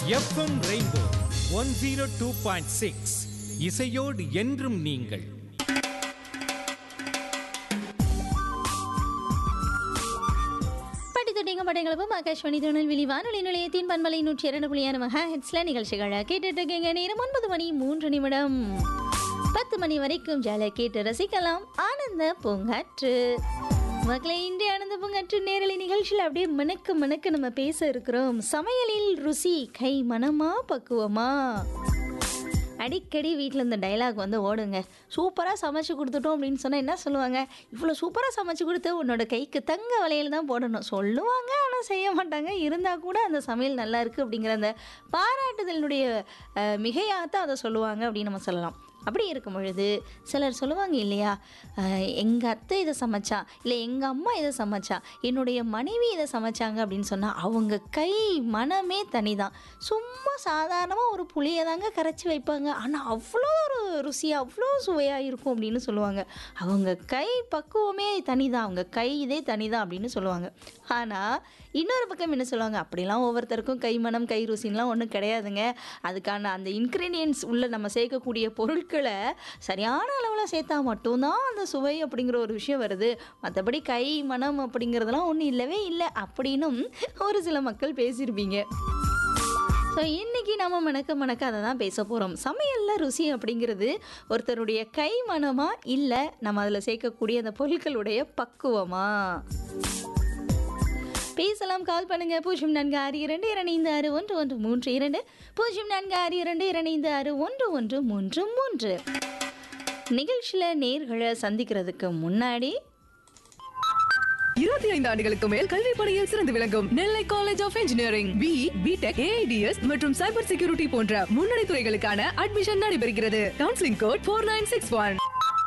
FM rainbow one zero two point six இசையோடு என்றும் நீங்கள் படித்துட்டிங்க படைகளப்பும் ஆகாஷ்வாணி திருநெல்வேலி வானொலி நிலையத்தின் பண்பலை நூற்றி இரண்டு புள்ளி ஆறு மகா ஹெட்ஸ்ல நிகழ்ச்சிகளை கேட்டுட்டு இருக்கீங்க நேரம் ஒன்பது மணி மூன்று நிமிடம் பத்து மணி வரைக்கும் ஜாலியாக கேட்டு ரசிக்கலாம் ஆனந்த பூங்காற்று மக்களை இன்றைய ஆனந்த பூங்காற்று நேரலை நிகழ்ச்சியில் அப்படியே மணக்க மணக்க நம்ம பேச இருக்கிறோம் சமையலில் ருசி கை மனமா பக்குவமா அடிக்கடி வீட்டில் இந்த டைலாக் வந்து ஓடுங்க சூப்பராக சமைச்சு கொடுத்துட்டோம் அப்படின்னு சொன்னால் என்ன சொல்லுவாங்க இவ்வளோ சூப்பராக சமைச்சு கொடுத்து உன்னோட கைக்கு தங்க வளையல் தான் போடணும் சொல்லுவாங்க ஆனால் செய்ய மாட்டாங்க இருந்தால் கூட அந்த சமையல் நல்லா இருக்குது அப்படிங்கிற அந்த பாராட்டுதலினுடைய அஹ், மிகையாகத்தான் அதை சொல்லுவாங்க அப்படின்னு நம்ம சொல்லலாம் அப்படி இருக்கும் பொழுது சிலர் சொல்லுவாங்க இல்லையா எங்கள் அத்தை இதை சமைச்சா இல்லை எங்கள் அம்மா இதை சமைச்சா என்னுடைய மனைவி இதை சமைச்சாங்க அப்படின்னு சொன்னால் அவங்க கை மனமே தனிதான் சும்மா சாதாரணமாக ஒரு புளியை தாங்க கரைச்சி வைப்பாங்க ஆனால் அவ்வளோ ஒரு ருசியாக அவ்வளோ சுவையாக இருக்கும் அப்படின்னு சொல்லுவாங்க அவங்க கை பக்குவமே தனிதான் அவங்க கை இதே தனிதான் அப்படின்னு சொல்லுவாங்க ஆனால் இன்னொரு பக்கம் என்ன சொல்லுவாங்க அப்படிலாம் ஒவ்வொருத்தருக்கும் கை மனம் கை ருசின்லாம் ஒன்றும் கிடையாதுங்க அதுக்கான அந்த இன்க்ரீடியன்ஸ் உள்ள நம்ம சேர்க்கக்கூடிய பொருட்களை சரியான அளவில் சேர்த்தா மட்டும்தான் அந்த சுவை அப்படிங்கிற ஒரு விஷயம் வருது மற்றபடி கை மனம் அப்படிங்கிறதெல்லாம் ஒன்றும் இல்லவே இல்லை அப்படின்னும் ஒரு சில மக்கள் பேசியிருப்பீங்க ஸோ இன்றைக்கி நம்ம மணக்க மணக்க அதை தான் பேச போகிறோம் சமையலில் ருசி அப்படிங்கிறது ஒருத்தருடைய கை மனமா இல்லை நம்ம அதில் சேர்க்கக்கூடிய அந்த பொருட்களுடைய பக்குவமா பேசலாம் கால் பண்ணுங்க பூஜ்ஜியம் நான்கு ஆறு இரண்டு இரண்டு ஆறு ஒன்று ஒன்று மூன்று இரண்டு பூஜ்ஜியம் நான்கு ஆறு இரண்டு இரண்டு ஆறு ஒன்று ஒன்று மூன்று மூன்று நிகழ்ச்சியில் நேர்களை சந்திக்கிறதுக்கு முன்னாடி இருபத்தி ஐந்து ஆண்டுகளுக்கு மேல் கல்வி பணியில் சிறந்து விளங்கும் Nellai college of engineering B B Tech AI DS மற்றும் சைபர் செக்யூரிட்டி போன்ற முன்னணி துறைகளுக்கான அட்மிஷன் நடைபெறுகிறது counselling code four nine six one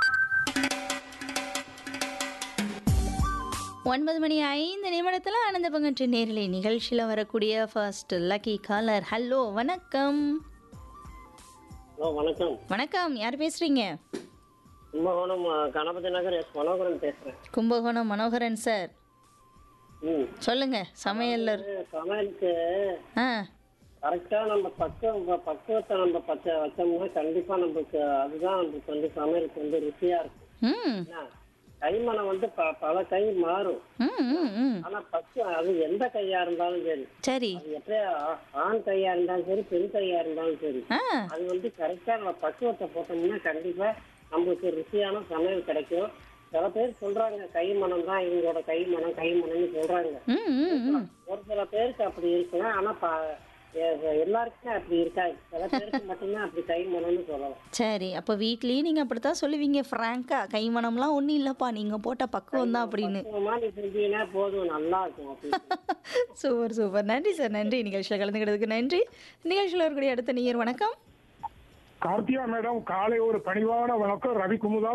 ஒன்பது மணி ஐந்து நிமிடத்தில் ஆனந்த பங்கற்று நேரலை நிகழ்ச்சியில் வரக்கூடிய ஃபர்ஸ்ட் லக்கி காலர் ஹலோ வணக்கம் ஹலோ வணக்கம் வணக்கம் யார் பேசுகிறீங்க கும்பகோணம் அஹ், கணபதி நகர் எஸ் மனோகரன் பேசுறேன் கும்பகோணம் மனோகரன் சார் ம் சொல்லுங்க சமையல்ல இது சமையலுக்கு ஆ கரெக்டா நம்ம பக்குவம் ப- பக்குவத்தை நம்ம பச்ச வச்சோம்னா கண்டிப்பா நமக்கு அதுதான் நமக்கு வந்து சமையலுக்கு வந்து ருசியா இருக்கும் ம் என்ன? கைமணம் வந்து ப- பல கை மாறும் ம் ம் ம் ஆனா பக்குவம் அது எந்த கையா இருந்தாலும் சரி சரி அது எப்படியா ஆ- ஆண் கையா இருந்தாலும் சரி பெண் கையா இருந்தாலும் சரி ஆ அது வந்து கரெக்டா நம்ம பக்குவத்தை போட்டோம்னா கண்டிப்பா நம்மளுக்கு ருசியான சமையல் கிடைக்கும் சில பேர் சொல்றாங்க கை மனம் தான் இவங்களோட கை மனம் கை மனம்னு சொல்றாங்க ம் ம் ம் ஒரு சில பேருக்கு அப்படி இருக்கலாம் ஆனா ப- எ- எல்லாருக்குமே அப்படி இருக்காது சில பேருக்கு மட்டும்தான் அப்படி கை மனம்னு சொல்லலாம் சரி அப்போ வீட்லேயும் நீங்கள் அப்படித்தான் சொல்லுவீங்க ஃப்ராங்கா கைமணம்லாம் ஒன்றும் இல்லைப்பா நீங்கள் போட்ட பக்குவம் தான் அப்படின்னு பக்குவமா நீ செஞ்சீங்கன்னா போதும் நல்லா இருக்கும் அப்படின்னு சூப்பர் சூப்பர் நன்றி சார் நன்றி நிகழ்ச்சியில் கலந்துக்கிறதுக்கு நன்றி நிகழ்ச்சியில் இருக்கக்கூடிய அடுத்த நீர் வணக்கம் கார்த்தியா மேடம் காலை ஒரு பணிவான வணக்கம் ரவி குமுதா